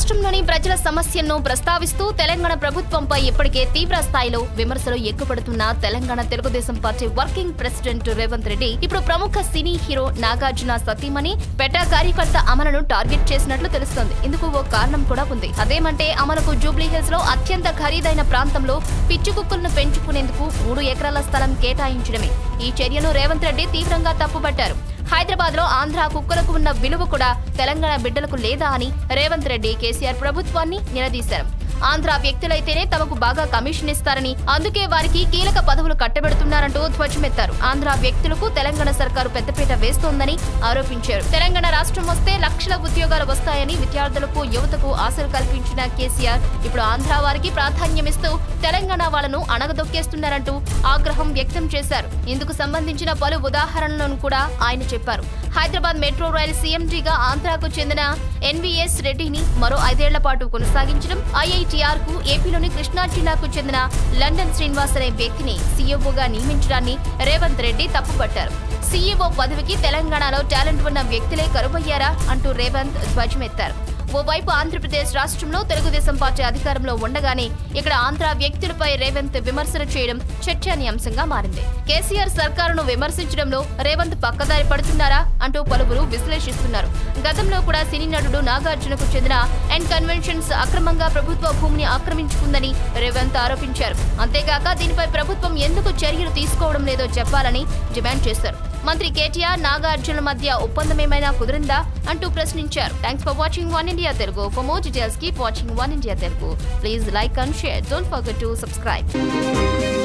రాష్ట్రంలోని ప్రజల సమస్యలను ప్రస్తావిస్తూ తెలంగాణ ప్రభుత్వంపై ఇప్పటికే తీవ్ర స్థాయిలో విమర్శలు ఎక్కుపడుతున్న Telangana Telugu Desam party working president Revanth Reddy ఇప్పుడు ప్రముఖ సినీ హీరో నాగార్జున సతీమణి పెటా కార్యకర్త అమలను టార్గెట్ చేసినట్లు తెలుస్తోంది ఇందుకు ఓ కారణం కూడా ఉంది అదేమంటే అమలకు జూబ్లీ హిల్స్ లో అత్యంత ఖరీదైన ప్రాంతంలో పిచ్చి కుక్కలను పెంచుకునేందుకు మూడు ఎకరాల స్థలం కేటాయించడమే ఈ చర్యను రేవంత్ రెడ్డి తీవ్రంగా తప్పుపట్టారు హైదరాబాద్ లో ఆంధ్ర కుక్కలకు ఉన్న విలువ కూడా తెలంగాణ బిడ్డలకు లేదా అని రేవంత్ రెడ్డి కేసీఆర్ ప్రభుత్వాన్ని నిలదీశారు ఆంధ్ర వ్యక్తులైతేనే తమకు బాగా కమిషన్ ఇస్తారని అందుకే వారికి కీలక పదవులు కట్టబెడుతున్నారంటూ ధ్వజమెత్తారు ఆంధ్ర వ్యక్తులకు తెలంగాణ సర్కారు పెద్దపీట వేస్తోందని ఆరోపించారు తెలంగాణ రాష్ట్రం వస్తే లక్షల ఉద్యోగాలు వస్తాయని విద్యార్థులకు యువతకు ఆశలు కల్పించిన కేసీఆర్ ఇప్పుడు ఆంధ్ర వారికి ప్రాధాన్యమిస్తూ తెలంగాణ వాళ్లను అణగదొక్కేస్తున్నారంటూ ఆగ్రహం వ్యక్తం చేశారు ఇందుకు సంబంధించిన పలు ఉదాహరణలను కూడా ఆయన చెప్పారు హైదరాబాద్ మెట్రో రైల్ సీఎండీగా ఆంధ్రాకు చెందిన ఎన్వీఎస్ రెడ్డిని మరో ఐదేళ్ల పాటు కొనసాగించడం ఐఐటీఆర్ కు ఏపీలోని కృష్ణా జిల్లాకు చెందిన లండన్ శ్రీనివాస్ అనే వ్యక్తిని సీఈఓగా నియమించడాన్ని రేవంత్ రెడ్డి తప్పుపట్టారు సీఈఓ పదవికి తెలంగాణలో టాలెంట్ ఉన్న వ్యక్తులే కరువయ్యారా అంటూ రేవంత్ ధ్వజమెత్తారు ఓవైపు ఆంధ్రప్రదేశ్ రాష్ట్రంలో తెలుగుదేశం పార్టీ అధికారంలో ఉండగానే ఇక్కడ ఆంధ్ర వ్యక్తులపై రేవంత్ విమర్శలు చేయడం చర్చనీయాంశంగా మారింది కేసీఆర్ సర్కారును విమర్శించడంలో రేవంత్ పక్కదారి పడుతున్నారా అంటూ పలువురు విశ్లేషిస్తున్నారు గతంలో కూడా సినీ నటుడు నాగార్జునకు చెందిన అండ్ కన్వెన్షన్స్ అక్రమంగా ప్రభుత్వ భూమిని ఆక్రమించుకుందని రేవంత్ ఆరోపించారు అంతేగాక దీనిపై ప్రభుత్వం ఎందుకు చర్యలు తీసుకోవడం లేదో చెప్పాలని డిమాండ్ చేశారు మంత్రి కేటీఆర్ నాగార్జున మధ్య ఒప్పందం ఏమైనా కుదిరిందా అంటూ ప్రశ్నించారు thanks for watching one India Telugu for more details keep watching one India Telugu please like and share don't forget to subscribe